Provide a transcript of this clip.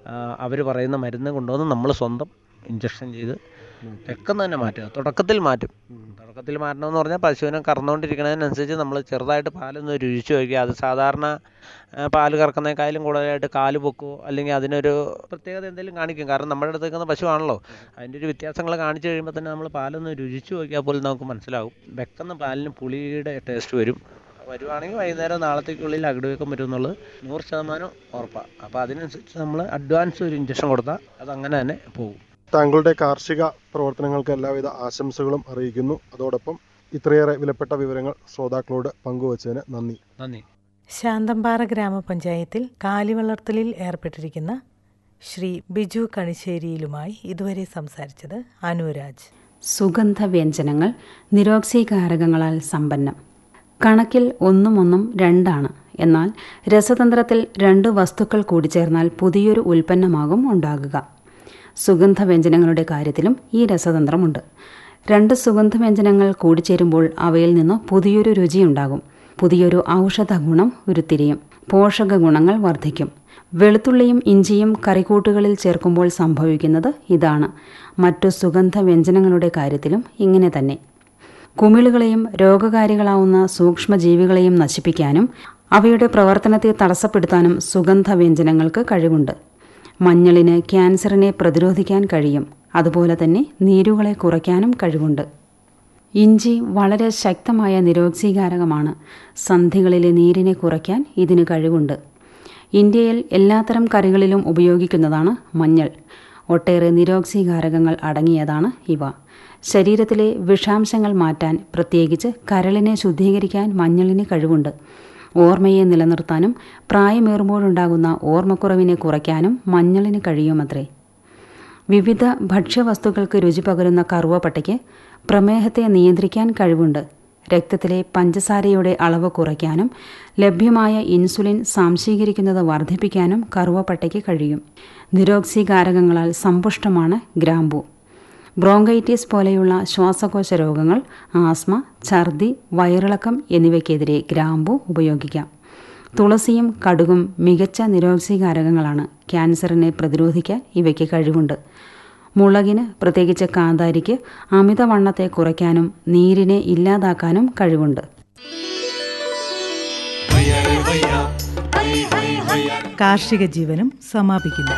അവർ പറയുന്ന മരുന്ന് കൊണ്ടുവന്ന് നമ്മൾ സ്വന്തം ഇഞ്ചക്ഷൻ ചെയ്ത് പെട്ടെന്ന് തന്നെ മാറ്റുക തുടക്കത്തിൽ മാറ്റും തുടക്കത്തിൽ മാറ്റണമെന്ന് പറഞ്ഞാൽ പശുവിനെ കറന്നുകൊണ്ടിരിക്കുന്നതിനനുസരിച്ച് നമ്മൾ ചെറുതായിട്ട് പാലൊന്ന് രുചിച്ച് നോക്കുക അത് സാധാരണ ആ, പാല് കറക്കുന്നതിനേക്കാളും കൂടുതലായിട്ട് കാല് പൊക്കുമോ അല്ലെങ്കിൽ അതിനൊരു പ്രത്യേകത എന്തെങ്കിലും കാണിക്കും കാരണം നമ്മുടെ അടുത്ത് നിൽക്കുന്ന പശുവാണല്ലോ അതിൻ്റെ ഒരു വ്യത്യാസങ്ങൾ കാണിച്ചു കഴിയുമ്പോൾ തന്നെ നമ്മൾ പാലൊന്ന് രുചിച്ച് നോക്കിയാൽ പോലും നമുക്ക് മനസ്സിലാവും പെട്ടെന്ന് പാലിന് പുളിയുടെ ടേസ്റ്റ് വരും വരുവാണെങ്കിൽ വൈകുന്നേരം നാളത്തേക്കുള്ളിൽ അകിടുവെക്കം വരും എന്നുള്ളത് നൂറ് ശതമാനം ഉറപ്പാണ് അപ്പോൾ അതിനനുസരിച്ച് നമ്മൾ അഡ്വാൻസ് ഒരു ഇഞ്ചക്ഷൻ കൊടുത്താൽ അത് അങ്ങനെ തന്നെ പോകും താങ്കളുടെ കാർഷിക പ്രവർത്തനങ്ങൾക്ക് എല്ലാവിധ ആശംസകളും അറിയിക്കുന്നു അതോടൊപ്പം ഇത്രയേറെ വിലപ്പെട്ട വിവരങ്ങൾ ശ്രോതാക്കളോട് പങ്കുവച്ചതിന് നന്ദി നന്ദി ശാന്തമ്പാറ ഗ്രാമപഞ്ചായത്തിൽ കാലിവളർത്തലിൽ ഏർപ്പെട്ടിരിക്കുന്ന ശ്രീ ബിജു കണിശ്ശേരിയിലുമായി ഇതുവരെ സംസാരിച്ചത് അനുരാജ് സുഗന്ധവ്യഞ്ജനങ്ങൾ നിരോക്സീകാരകങ്ങളാൽ സമ്പന്നം കണക്കിൽ ഒന്നും ഒന്നും രണ്ടാണ് എന്നാൽ രസതന്ത്രത്തിൽ രണ്ട് വസ്തുക്കൾ കൂടിച്ചേർന്നാൽ പുതിയൊരു ഉൽപ്പന്നമാകും ഉണ്ടാകുക സുഗന്ധവ്യഞ്ജനങ്ങളുടെ കാര്യത്തിലും ഈ രസതന്ത്രമുണ്ട് രണ്ട് സുഗന്ധവ്യഞ്ജനങ്ങൾ കൂടിച്ചേരുമ്പോൾ അവയിൽ നിന്ന് പുതിയൊരു രുചിയുണ്ടാകും പുതിയൊരു ഔഷധ ഗുണം ഉരുത്തിരിയും പോഷക ഗുണങ്ങൾ വർദ്ധിക്കും വെളുത്തുള്ളിയും ഇഞ്ചിയും കറിക്കൂട്ടുകളിൽ ചേർക്കുമ്പോൾ സംഭവിക്കുന്നത് ഇതാണ് മറ്റു സുഗന്ധവ്യഞ്ജനങ്ങളുടെ കാര്യത്തിലും ഇങ്ങനെ തന്നെ കുമിളുകളെയും രോഗകാരികളാവുന്ന സൂക്ഷ്മജീവികളെയും നശിപ്പിക്കാനും അവയുടെ പ്രവർത്തനത്തെ തടസ്സപ്പെടുത്താനും സുഗന്ധവ്യഞ്ജനങ്ങൾക്ക് കഴിവുണ്ട് മഞ്ഞളിന് ക്യാൻസറിനെ പ്രതിരോധിക്കാൻ കഴിയും അതുപോലെ തന്നെ നീരുകളെ കുറയ്ക്കാനും കഴിവുണ്ട് ഇഞ്ചി വളരെ ശക്തമായ നിരോക്സീകാരകമാണ് സന്ധികളിലെ നീരിനെ കുറയ്ക്കാൻ ഇതിന് കഴിവുണ്ട് ഇന്ത്യയിൽ എല്ലാത്തരം കറികളിലും ഉപയോഗിക്കുന്നതാണ് മഞ്ഞൾ ഒട്ടേറെ നിരോക്സീകാരകങ്ങൾ അടങ്ങിയതാണ് ഇവ ശരീരത്തിലെ വിഷാംശങ്ങൾ മാറ്റാൻ പ്രത്യേകിച്ച് കരളിനെ ശുദ്ധീകരിക്കാൻ മഞ്ഞളിന് കഴിവുണ്ട് ഓർമ്മയെ നിലനിർത്താനും പ്രായമേറുമ്പോഴുണ്ടാകുന്ന ഓർമ്മക്കുറവിനെ കുറയ്ക്കാനും മഞ്ഞളിന് കഴിയുമത്രേ വിവിധ ഭക്ഷ്യവസ്തുക്കൾക്ക് രുചി പകരുന്ന കറുവപ്പട്ടയ്ക്ക് പ്രമേഹത്തെ നിയന്ത്രിക്കാൻ കഴിവുണ്ട് രക്തത്തിലെ പഞ്ചസാരയുടെ അളവ് കുറയ്ക്കാനും ലഭ്യമായ ഇൻസുലിൻ സാംശീകരിക്കുന്നത് വർദ്ധിപ്പിക്കാനും കറുവപ്പട്ടയ്ക്ക് കഴിയും നിരോക്സീകാരകങ്ങളാൽ സമ്പുഷ്ടമാണ് ഗ്രാമ്പു ബ്രോങ്കൈറ്റിസ് പോലെയുള്ള ശ്വാസകോശ രോഗങ്ങൾ ആസ്മ ഛർദി വയറിളക്കം എന്നിവയ്ക്കെതിരെ ഗ്രാമ്പു ഉപയോഗിക്കാം തുളസിയും കടുകും മികച്ച നിരോക്സീകാരകങ്ങളാണ് ക്യാൻസറിനെ പ്രതിരോധിക്കാൻ ഇവയ്ക്ക് കഴിവുണ്ട് മുളകിന് പ്രത്യേകിച്ച് കാന്താരിക്ക് അമിതവണ്ണത്തെ കുറയ്ക്കാനും നീരിനെ ഇല്ലാതാക്കാനും കഴിവുണ്ട് കാർഷിക ജീവനം സമാപിക്കുന്നു